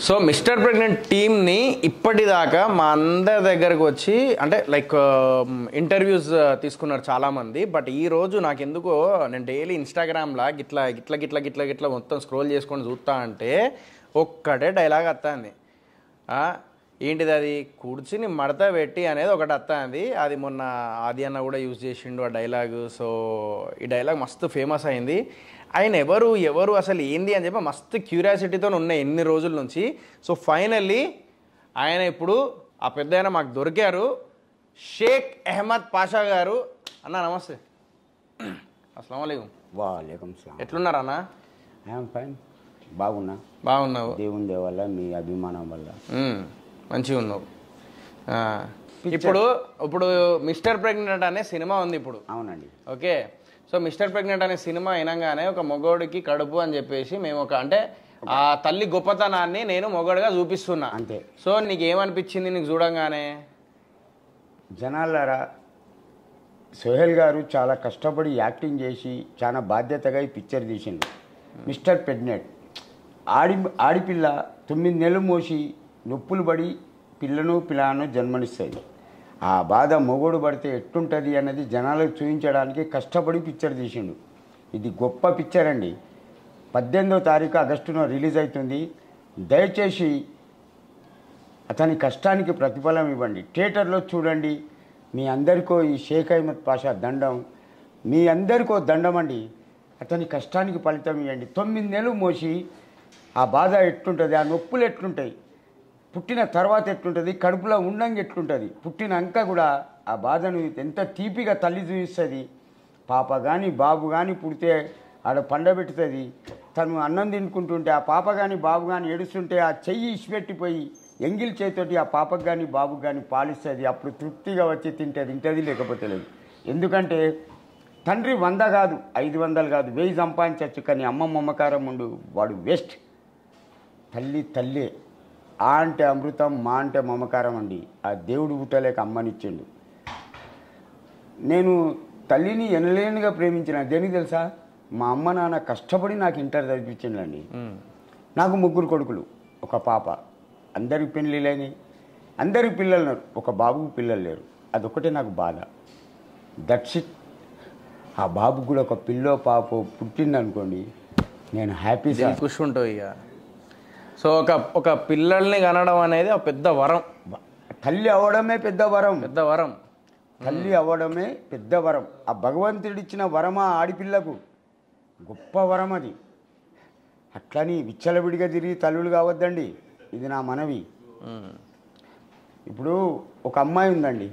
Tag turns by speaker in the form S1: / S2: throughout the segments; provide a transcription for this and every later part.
S1: So mister pregnant టీమ్ని ఇప్పటిదాకా మా అందరి దగ్గరకు వచ్చి అంటే లైక్ ఇంటర్వ్యూస్ తీసుకున్నారు చాలామంది బట్ ఈ రోజు నాకు ఎందుకో నేను డైలీ ఇన్స్టాగ్రామ్లో గిట్లా గిట్ల గిట్ల గిట్ల గిట్ల మొత్తం స్క్రోల్ చేసుకొని చూస్తా అంటే ఒక్కటే డైలాగ్ వస్తుంది ఏంటిది అది కూర్చుని మడత పెట్టి అనేది ఒకటి వస్తుంది అది మొన్న ఆది అన్న కూడా యూజ్ చేసిండు ఆ డైలాగ్ సో ఈ డైలాగ్ మస్తు ఫేమస్ అయింది ఆయన ఎవరు ఎవరు అసలు ఏంది అని చెప్పి మస్తు క్యూరియాసిటీతో ఉన్నాయి ఎన్ని రోజుల నుంచి సో ఫైనల్లీ ఆయన ఇప్పుడు ఆ పెద్ద ఆయన మాకు దొరికారు షేక్ అహ్మద్ పాషా గారు అన్న నమస్తే అస్సలం అయికం
S2: వాలేకం సలాం
S1: ఎట్లున్నారు అన్న
S2: ఐఎమ్ ఫైన్ బాగున్నా
S1: బాగున్నావు
S2: దేవుని దయ వల్ల మీ అభిమానం వల్ల
S1: మ్మ్. మంచిగా ఉన్నావు ఆ, ఇప్పుడు ఇప్పుడు మిస్టర్ ప్రెగ్నెంట్ అనే సినిమా ఉంది ఇప్పుడు
S2: అవునండి
S1: ఓకే సో మిస్టర్ ప్రెగ్నెంట్ అనే సినిమా అయినంగానే ఒక మొగోడికి కడుపు అని చెప్పేసి మేము ఒక అంటే ఆ తల్లి గొప్పతనాన్ని నేను మొగోడుగా చూపిస్తున్నా
S2: అంతే
S1: సో నీకు ఏమనిపించింది నీకు చూడంగానే
S2: జనాలారా సోహెల్ గారు చాలా కష్టపడి యాక్టింగ్ చేసి చాలా బాధ్యతగా ఈ పిక్చర్ తీసిండు మిస్టర్ ప్రెగ్నెంట్ ఆడి ఆడిపిల్ల తొమ్మిది నెలలు మోసి నొప్పులు పడి పిల్లను పిల్లను జన్మనిస్తుంది ఆ బాధ మొగోడు పడితే ఎట్టుంటుంది అన్నది జనాలకు చూపించడానికి కష్టపడి పిక్చర్ తీసిండు ఇది గొప్ప పిక్చర్ అండి పద్దెనిమిదో తారీఖు ఆగస్టున రిలీజ్ అవుతుంది దయచేసి అతని కష్టానికి ప్రతిఫలం ఇవ్వండి థియేటర్లో చూడండి మీ అందరికో ఈ షేక్ అహ్మద్ పాషా దండం మీ అందరికో దండం అండి అతని కష్టానికి ఫలితం ఇవ్వండి తొమ్మిది నెలలు మోసి ఆ బాధ ఎట్లుంటుంది ఆ నొప్పులు ఎట్లుంటాయి పుట్టిన తర్వాత ఎట్లుంటుంది కడుపులో ఉండంగా ఎట్లుంటుంది పుట్టినాక కూడా ఆ బాధను ఎంత తీపిగా తల్లి చూపిస్తుంది పాప కానీ బాబు కానీ పుడితే ఆడ పండబెట్టుతుంది తను అన్నం తినుకుంటుంటే ఆ పాప కానీ బాబు కానీ ఏడుస్తుంటే ఆ చెయ్యి ఇచ్చిపెట్టిపోయి ఎంగిల్ చేతోటి ఆ పాపకు కానీ బాబుకు కానీ పాలిస్తుంది అప్పుడు తృప్తిగా వచ్చి తింటే తింటుంది లేకపోతే లేదు ఎందుకంటే తండ్రి వంద కాదు ఐదు వందలు కాదు వెయ్యి సంపాదించవచ్చు కానీ అమ్మ మమకారం ఉండు వాడు వేస్ట్ తల్లి తల్లే ఆ అంటే అమృతం మా అంటే మమకారం అండి ఆ దేవుడు పుట్టలేక అమ్మనిచ్చిండు నేను తల్లిని ఎనలేనుగా ప్రేమించిన దేనికి తెలుసా మా అమ్మ నాన్న కష్టపడి నాకు ఇంటర్ చదివించిండండి
S1: మ్మ్.
S2: నాకు ముగ్గురు కొడుకులు ఒక పాప అందరికి పెళ్ళిళ్ళని అందరికి పిల్లలు ఉన్నారు ఒక బాబుకు పిల్లలు లేరు అదొకటే నాకు బాధ దట్స్ ఇట్ ఆ బాబుకు కూడా ఒక పిల్లో పాపో పుట్టిందనుకోండి నేను హ్యాపీ
S1: దిల్
S2: సార్
S1: ఖుషి ఉంటుంది ఇక సో ఒక ఒక పిల్లల్ని కనడం అనేది ఒక పెద్ద వరం
S2: తల్లి అవ్వడమే పెద్ద వరం
S1: పెద్ద వరం
S2: తల్లి అవ్వడమే పెద్ద వరం ఆ భగవంతుడిచ్చిన వరమా ఆడిపిల్లకు గొప్ప వరం అది అట్లని విచ్చలవిడిగా తిరిగి తల్లులు కావద్దండి ఇది నా మనవి
S1: మ్మ్.
S2: ఇప్పుడు ఒక అమ్మాయి ఉందండి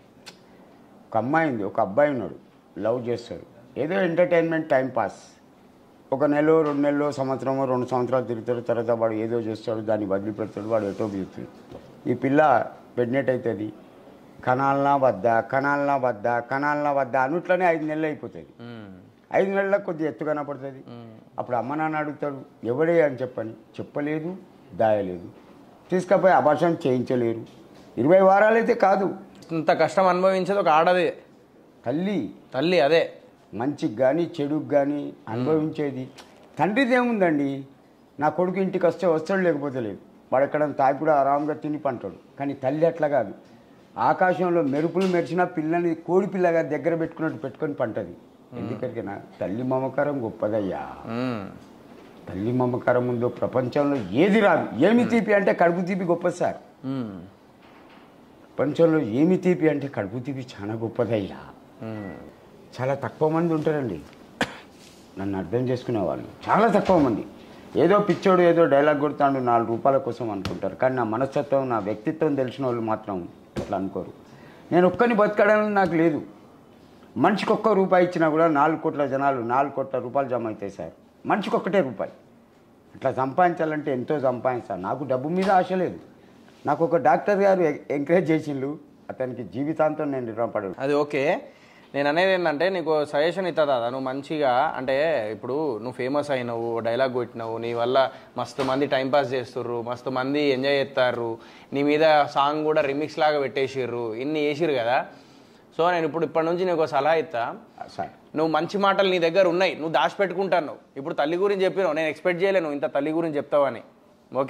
S2: ఒక అమ్మాయి ఉంది ఒక అబ్బాయి ఉన్నాడు లవ్ చేస్తాడు ఏదో ఎంటర్టైన్మెంట్ టైం పాస్ ఒక నెల రెండు నెలలు సంవత్సరమో రెండు సంవత్సరాలు తిరుగుతాడు తర్వాత వాడు ఏదో చేస్తాడు దాన్ని వదిలిపెడతాడు వాడు ఎటో తీరుతాడు ఈ పిల్ల ప్రెగ్నెంట్ అవుతుంది కనాలనా వద్దా కనాలనా వద్దా కనాలనా వద్దా అన్నిట్లోనే ఐదు నెలలు అయిపోతుంది
S1: మ్మ్.
S2: ఐదు నెలలకు కొద్దిగా ఎత్తు కనపడుతుంది అప్పుడు అమ్మ నాన్న అడుగుతాడు ఎవడే అని చెప్పని చెప్పలేదు దాయలేదు తీసుకపోయి అభాషణ చేయించలేరు ఇరవై వారాలైతే కాదు
S1: ఇంత కష్టం అనుభవించేది ఒక ఆడదే
S2: తల్లి
S1: తల్లి అదే
S2: మంచికి కానీ చెడుకు కానీ అనుభవించేది తండ్రిది ఏముందండి నా కొడుకు ఇంటికి వస్తే వస్తాడు లేకపోతే లేదు వాడు ఎక్కడ తాగిపుడు ఆరాంగా తిని పంటాడు కానీ తల్లి అట్లా కాదు ఆకాశంలో మెరుపులు మెరిసిన పిల్లని కోడి పిల్లగా దగ్గర పెట్టుకున్నట్టు పెట్టుకొని పంటది ఎందుకరికైనా తల్లి మమకారం గొప్పదయ్యా
S1: మ్మ్.
S2: తల్లి మమకారం ఉందో ప్రపంచంలో ఏది రాదు ఏమి తీపి అంటే కడుపు తీపి గొప్ప సార్
S1: మ్మ్.
S2: ప్రపంచంలో ఏమి తీపి అంటే కడుపు తీపి చాలా గొప్పదయ్యా
S1: మ్మ్.
S2: చాలా తక్కువ మంది ఉంటారండి నన్ను అర్థం చేసుకునే వాళ్ళు చాలా తక్కువ మంది ఏదో పిచ్చోడు ఏదో డైలాగ్ కొడతాడు నాలుగు రూపాయల కోసం అనుకుంటారు కానీ నా మనస్తత్వం నా వ్యక్తిత్వం తెలిసిన వాళ్ళు మాత్రం అట్లా అనుకోరు నేను ఒక్కని బతకడానికి నాకు లేదు మనిషికి ఒక్క రూపాయి ఇచ్చినా కూడా నాలుగు కోట్ల జనాలు నాలుగు కోట్ల రూపాయలు జమ అవుతాయి సార్ మనిషికి ఒక్కటే రూపాయి అట్లా సంపాదించాలంటే ఎంతో సంపాదించాలి నాకు డబ్బు మీద ఆశ లేదు నాకు ఒక డాక్టర్ గారు ఎ- ఎంకరేజ్ చేసిండు అతనికి జీవితాంతం నేను రుణపడి
S1: అది ఓకే నేను అనేది ఏంటంటే నీకు సజెషన్ ఇస్తుందా నువ్వు మంచిగా అంటే ఇప్పుడు నువ్వు ఫేమస్ అయినావు డైలాగ్ కొట్టినావు నీ వల్ల మస్తు మంది టైంపాస్ చేస్తుర్రు మస్తు మంది ఎంజాయ్ చేస్తారు నీ మీద సాంగ్ కూడా రిమిక్స్ లాగా పెట్టేసిర్రు ఇన్ని వేసిర్రు కదా సో నేను ఇప్పుడు ఇప్పటి నుంచి నీకు ఒక సలహా ఇస్తా
S2: సార్
S1: నువ్వు మంచి మాటలు నీ దగ్గర ఉన్నాయి నువ్వు దాచిపెట్టుకుంటాను ఇప్పుడు తల్లి గురించి చెప్పినావు నేను ఎక్స్పెక్ట్ చేయలేను ఇంత తల్లి గురించి చెప్తావని ఓకే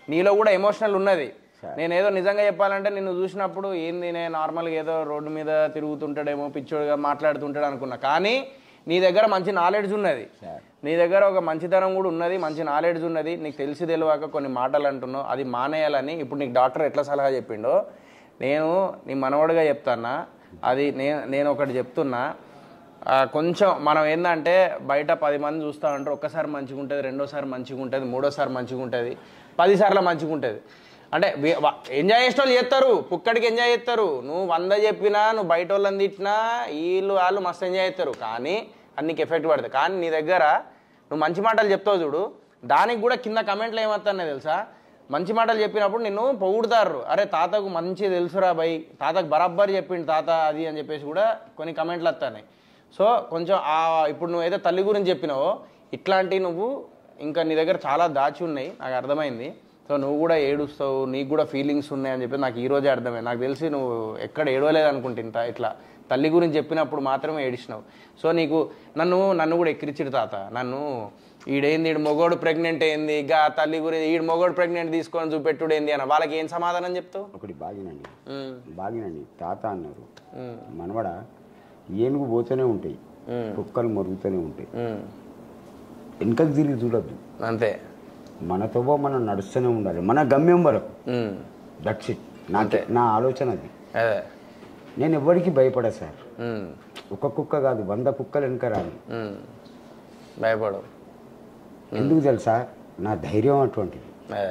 S1: నీలో కూడా ఎమోషనల్ ఉన్నది నేను ఏదో నిజంగా చెప్పాలంటే నిన్ను చూసినప్పుడు ఏంది నేను నార్మల్గా ఏదో రోడ్డు మీద తిరుగుతుంటాడేమో పిచ్చోడుగా మాట్లాడుతుంటాడు అనుకున్నా కానీ నీ దగ్గర మంచి నాలెడ్జ్ ఉన్నది
S2: సార్
S1: నీ దగ్గర ఒక మంచితనం కూడా ఉన్నది మంచి నాలెడ్జ్ ఉన్నది నీకు తెలిసి తెలియక కొన్ని మాటలు అంటున్నావు అది మానేయాలని ఇప్పుడు నీకు డాక్టర్ ఎట్లా సలహా చెప్పిండో నేను నీ మనవడిగా చెప్తానా అది నేను నేను ఒకటి చెప్తున్నా ఆ, కొంచెం మనం ఏంటంటే బయట పది మంది చూస్తా ఉంటారు ఒక్కసారి మంచిగా ఉంటుంది రెండోసారి మంచిగా ఉంటుంది మూడోసారి మంచిగా ఉంటుంది పదిసార్లు మంచిగా ఉంటుంది అంటే వీ- వా- ఎంజాయ్ చేసే వాళ్ళు చేస్తారు పుక్కడికి ఎంజాయ్ చేస్తారు నువ్వు వంద చెప్పినా నువ్వు బయట వాళ్ళని తిట్టినా వీళ్ళు వాళ్ళు మస్తు ఎంజాయ్ చేస్తారు కానీ అది నీకు ఎఫెక్ట్ పడుతుంది కానీ నీ దగ్గర నువ్వు మంచి మాటలు చెప్తావు చూడు దానికి కూడా కింద కమెంట్లు ఏమవుతున్నాయి తెలుసా మంచి మాటలు చెప్పినప్పుడు నిన్ను పొగుడుతారు అరే తాతకు మంచి తెలుసురా బై తాతకు బరాబ్బర్ చెప్పిండు తాత అది అని చెప్పేసి కూడా కొన్ని కమెంట్లు వస్తున్నాయి సో కొంచెం ఆ ఇప్పుడు నువ్వు ఏదో తల్లి గురించి చెప్పినావో ఇట్లాంటివి నువ్వు ఇంకా నీ దగ్గర చాలా దాచి ఉన్నాయి నాకు అర్థమైంది సో నువ్వు కూడా ఏడుస్తావు నీకు కూడా ఫీలింగ్స్ ఉన్నాయి అని చెప్పి నాకు ఈ రోజే అర్థమైంది నాకు తెలిసి నువ్వు ఎక్కడ ఏడవలేదు అనుకుంటా ఇట్లా తల్లి గురించి చెప్పినప్పుడు మాత్రమే ఏడిచినావు సో నీకు నన్ను నన్ను కూడా ఎక్కిరిచిడు తాత నన్ను ఈడేంది ఈడు మొగోడు ప్రెగ్నెంట్ ఏంది ఇక తల్లి గురించి ఈడు మొగోడు ప్రెగ్నెంట్ తీసుకొని చూపెట్టుడు ఏంది అని వాళ్ళకి ఏం సమాధానం చెప్తావు
S2: ఒకటి బాగినండి
S1: ఉమ్,
S2: బాగినండి తాత అన్నారు
S1: ఉమ్,
S2: మనవడ ఏనుగు పోతూనే ఉంటాయి
S1: ఉమ్,
S2: కుక్కలు మరుగుతూనే ఉంటాయి
S1: ఉమ్.
S2: వెనకకు తిరిగి చూడద్దు
S1: అంతే
S2: మనతో మనం నడుస్తూనే ఉండాలి మన గమ్యం వరకు
S1: ఉమ్,
S2: దట్స్ ఇట్ నాకే నా ఆలోచన అది
S1: అదే
S2: నేను ఎవరికి భయపడా సార్
S1: ఉమ్,
S2: ఒక కుక్క కాదు వంద కుక్కలు వెనక రాను
S1: ఉమ్. భయపడవు
S2: ఎందుకు తెలుసా నా ధైర్యం అటువంటిది
S1: అదే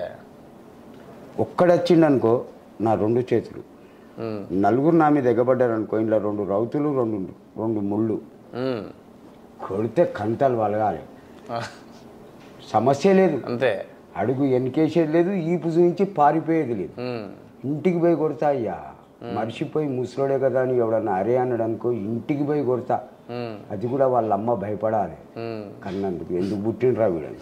S2: ఒక్కడొచ్చిండనుకో నా రెండు చేతులు
S1: ఉమ్,
S2: నలుగురు నా మీద ఎగబడ్డారు అనుకో ఇంట్లో రెండు రౌతులు రెండు రెండు ముళ్ళు
S1: ఉమ్.
S2: కొడితే కంతలు వలగాలి
S1: ఆ,
S2: సమస్య లేదు
S1: అంతే
S2: అడుగు ఎన్కేసేది లేదు ఈపు చూపించి పారిపోయేది లేదు
S1: ఉమ్,
S2: ఇంటికి పోయి కొడతా అయ్యా మర్చిపోయి ముసలోడే కదా అని ఎవడన్నా అరే అన్నాడు అనుకో ఇంటికి పోయి కొడతా
S1: ఉమ్,
S2: అది కూడా వాళ్ళ అమ్మ భయపడాలి
S1: ఉమ్,
S2: కన్నందుకు ఎందుకు పుట్టినరా వీడని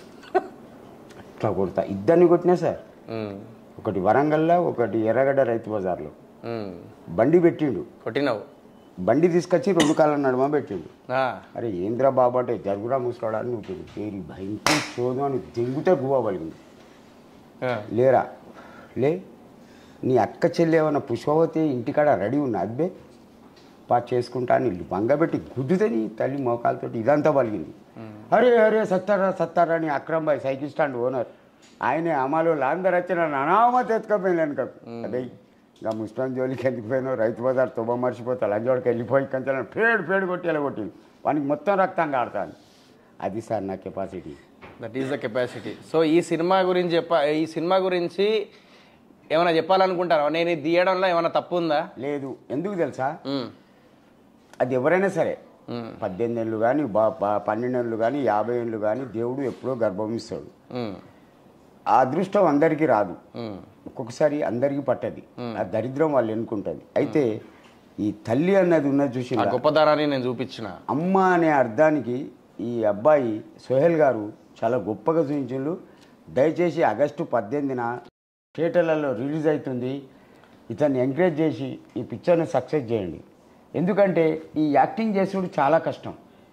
S2: అట్లా కొడతా ఇద్దరిని కొట్టినా సార్
S1: ఉమ్,
S2: ఒకటి వరంగల్లో ఒకటి ఎర్రగడ్డ రైతు బజార్లో
S1: ఉమ్.
S2: బండి పెట్టిండు
S1: కొట్టినావు
S2: బండి తీసుకొచ్చి రెండు కాళ్ళ నడుమ పెట్టిండు
S1: ఆ,
S2: అరే ఏంద్రా బాబు అంటే జరుగురా ముసలాడా అని ఉంటుంది పేరు భయంకర చోదు అని దెంగుతే గువ్వ పలిగింది
S1: ఆ,
S2: లేరా లే నీ అక్క చెల్లి ఏమన్నా పుష్పవతి ఇంటికాడ రెడీ ఉన్నా అబ్బే పా చేసుకుంటా అని బంగబెట్టి గుద్దుతే నీ తల్లి మోకాలతో ఇదంతా పలిగింది అరే అరే సత్తారా సత్తారా అని అక్రమ్ బాయ్ సైకిల్ స్టాండ్ ఓనర్ ఆయనే అమలు అందరు వచ్చి నన్ను అనామత ఎత్తుకపోయింది వెనకకు అదే ఇంకా ముస్లిం జోలికి ఎందుకు పోయినావు రైతు బజార్ తుబ్బ మర్చిపోతా లంజోడికి వెళ్ళిపోయి కంచెల పేడు పేడు కొట్టి ఎలా కొట్టింది వానికి మొత్తం రక్తంగా ఆడతాను అది సార్ నా capacity
S1: that is the capacity so ఈ సినిమా గురించి చెప్ప ఈ సినిమా గురించి ఏమైనా చెప్పాలనుకుంటారా నేను ఇది తీయడంలో ఏమైనా తప్పు ఉందా
S2: లేదు ఎందుకు తెలుసా
S1: ఉమ్,
S2: అది ఎవరైనా సరే
S1: ఉమ్,
S2: పద్దెనిమిది ఏళ్ళు కానీ బా బా- పన్నెండు ఏళ్ళు కానీ యాభై ఏళ్ళు కానీ దేవుడు ఎప్పుడో గర్భం ఇస్తాడు
S1: ఉమ్,
S2: ఆ అదృష్టం అందరికీ రాదు
S1: ఉమ్,
S2: ఒక్కొక్కసారి అందరికీ పట్టది ఆ దరిద్రం వాళ్ళు ఎన్నుకుంటుంది అయితే ఈ తల్లి అన్నది ఉన్నది
S1: ఆ
S2: చూసి
S1: గొప్పతనాన్ని నేను చూపించిన
S2: అమ్మ అనే అర్థానికి ఈ అబ్బాయి సోహెల్ గారు చాలా గొప్పగా చూపించిండు దయచేసి ఆగస్టు పద్దెనిమిదిన థియేటర్లలో రిలీజ్ అవుతుంది ఇతన్ని ఎంకరేజ్ చేసి ఈ పిక్చర్ని సక్సెస్ చేయండి ఎందుకంటే ఈ యాక్టింగ్ చేసుడు చాలా కష్టం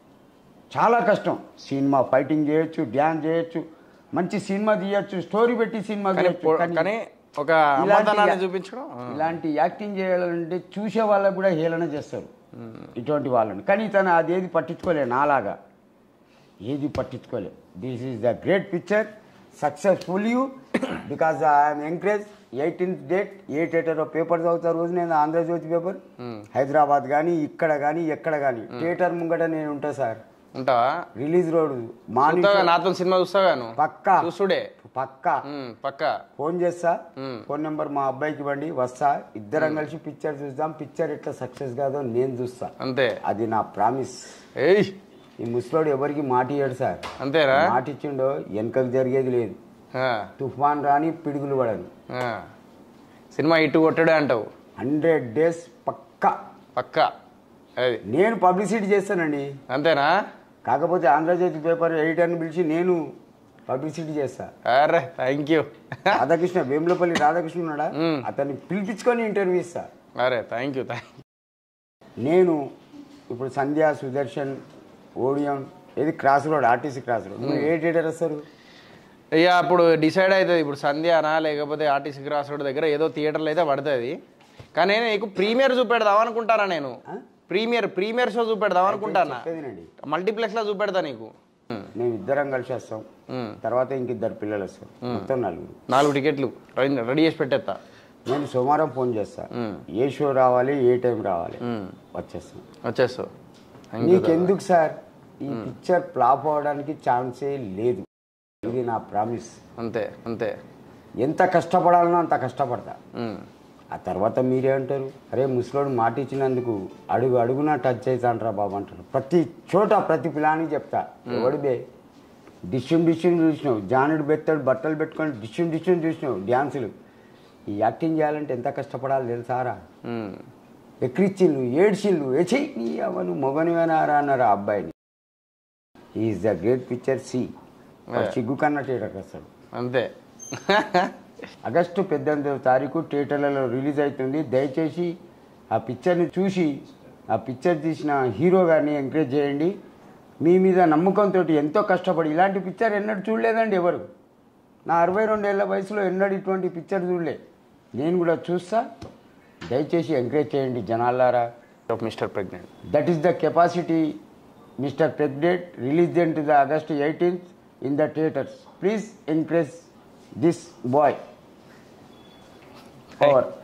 S2: చాలా కష్టం సినిమా ఫైటింగ్ చేయొచ్చు డ్యాన్స్ చేయొచ్చు మంచి సినిమా తీయొచ్చు స్టోరీ పెట్టి సినిమా
S1: కానీ
S2: తీయొచ్చు
S1: పో-
S2: కానీ
S1: కానీ ఒక
S2: ఇలాంటి
S1: అమ్మతనాన్ని
S2: యా-
S1: చూపించడం ఆ,
S2: ఇలాంటి యాక్టింగ్ చేయాలంటే చూసే వాళ్ళకు కూడా హేళన చేస్తారు ఇటువంటి వాళ్ళని కానీ తను అదేది పట్టించుకోలే నాలాగా ఏది పట్టించుకోలే this is the great picture successful you because I'm encourage eighteenth date ఏ థియేటర్లో పేపర్ చదువుతా రోజు నేను ఆంధ్రజ్యోతి పేపర్ హైదరాబాద్ కానీ ఇక్కడ కానీ ఎక్కడ కానీ థియేటర్ ముంగట నేను ఉంటా సార్
S1: ఉంటావా
S2: రిలీజ్ రోడ్ మార్నింగ్
S1: చూస్తావా నాతో సినిమా చూస్తావా నువ్వు
S2: పక్కా
S1: చూసుడే
S2: పక్కా
S1: ఉమ్, పక్క
S2: ఫోన్ చేస్తా
S1: మ్మ్.
S2: ఫోన్ నెంబర్ మా అబ్బాయికి ఇవ్వండి వస్తా ఇద్దరం కలిసి పిక్చర్ చూద్దాం పిక్చర్ ఎట్లా సక్సెస్ కాదో నేను చూస్తా
S1: అంతే
S2: అది నా ప్రామిస్
S1: ఏయ్
S2: ఈ ముసలోడు ఎవరికి మాట ఇయ్యాడు సార్
S1: అంతేరా
S2: మాట ఇచ్చిండో వెనకకు జరిగేది లేదు
S1: ఆ,
S2: తుఫాన్ రాని పిడుగులు పడని
S1: ఆ. సినిమా ఇటు కొట్టడే అంటావు
S2: హండ్రెడ్ డేస్ పక్కా
S1: పక్క అది
S2: నేను పబ్లిసిటీ చేస్తానండి
S1: అంతేనా
S2: కాకపోతే ఆంధ్రజ్యోతి పేపర్ ఎడిటర్ని పిలిచి నేను పబ్లిసిటీ చేస్తా
S1: అరే థ్యాంక్ యూ
S2: రాధాకృష్ణ వేములపల్లి రాధాకృష్ణ ఉన్నాడా అతన్ని పిలిపించుకొని ఇంటర్వ్యూ ఇస్తా
S1: అరే థ్యాంక్ యూ థ్యాంక్
S2: నేను ఇప్పుడు సంధ్య సుదర్శన్ ఓడియం ఏది cross road RTC cross road నువ్వు ఏ థియేటర్ వస్తారు
S1: ఇక అప్పుడు డిసైడ్ అవుతుంది ఇప్పుడు సంధ్యానా లేకపోతే ఆర్టీసీ క్రాస్ రోడ్ దగ్గర ఏదో థియేటర్లో అయితే పడుతుంది కానీ నేను నీకు ప్రీమియర్ చూపెడదాం అనుకుంటానా నేను ప్రీమియర్ ప్రీమియర్ షో చూపెడదాం అనుకుంటానా
S2: చెప్పేదినండి
S1: మల్టీప్లెక్స్లో చూపెడతా నీకు
S2: మేము ఇద్దరం కలిసి వస్తాం
S1: ఉమ్.
S2: తర్వాత ఇంకిద్దరు పిల్లలు వస్తారు మొత్తం నలుగురు
S1: నాలుగు టికెట్లు రెడీ రెడీ చేసి పెట్టేస్తా
S2: నేను సోమవారం ఫోన్ చేస్తా ఏ షో రావాలి ఏ టైం రావాలి వచ్చేస్తాం
S1: వచ్చేస్తావు
S2: నీకెందుకు సార్ ఈ పిక్చర్ ఫ్లాప్ అవడానికి ఛాన్సే లేదు ఇది నా ప్రామిస్
S1: అంతే అంతే
S2: ఎంత కష్టపడాలనో అంత కష్టపడతా
S1: ఉమ్.
S2: ఆ తర్వాత మీరే అంటారు అరే ముసలోడు మాట ఇచ్చినందుకు అడుగు అడుగున టచ్ అవుతాంట్రా బాబు అంటారు ప్రతి చోట ప్రతి పిలానికి చెప్తా ఎవడు బే డిష్యూమ్ డిష్యూమ్ చూసినావు జానుడు బెత్తాడు బట్టలు పెట్టుకొని డిష్యూమ్ డిష్యూమ్ చూసినావు డ్యాన్సులు ఈ యాక్టింగ్ చేయాలంటే ఎంత కష్టపడాలి తెలుసారా
S1: ఉమ్.
S2: ఎక్కిరిచ్చిళ్ళు ఏడ్చిళ్ళు ఎచి నీ అవను మొగనివేనారా అన్నారు ఆ అబ్బాయిని ఈజ్ ద గ్రేట్ పిక్చర్ సి సిగ్గు కన్నా థియేటర్కి వస్తాడు
S1: అంతే
S2: ఆగస్టు పద్దెనిమిదవ తారీఖు థియేటర్లలో రిలీజ్ అవుతుంది దయచేసి ఆ పిక్చర్ని చూసి ఆ పిక్చర్ తీసిన హీరో గారిని ఎంకరేజ్ చేయండి మీ మీద నమ్మకంతో ఎంతో కష్టపడి ఇలాంటి పిక్చర్ ఎన్నడూ చూడలేదండి ఎవరు నా అరవై రెండేళ్ల వయసులో ఎన్నడూ ఇటువంటి పిక్చర్ చూడలే నేను కూడా చూస్తా దయచేసి ఎంకరేజ్ చేయండి జనాలారా
S1: mister pregnant
S2: that is the capacity mister pregnant release then to the August eighteenth in the theatres please encourage this boy over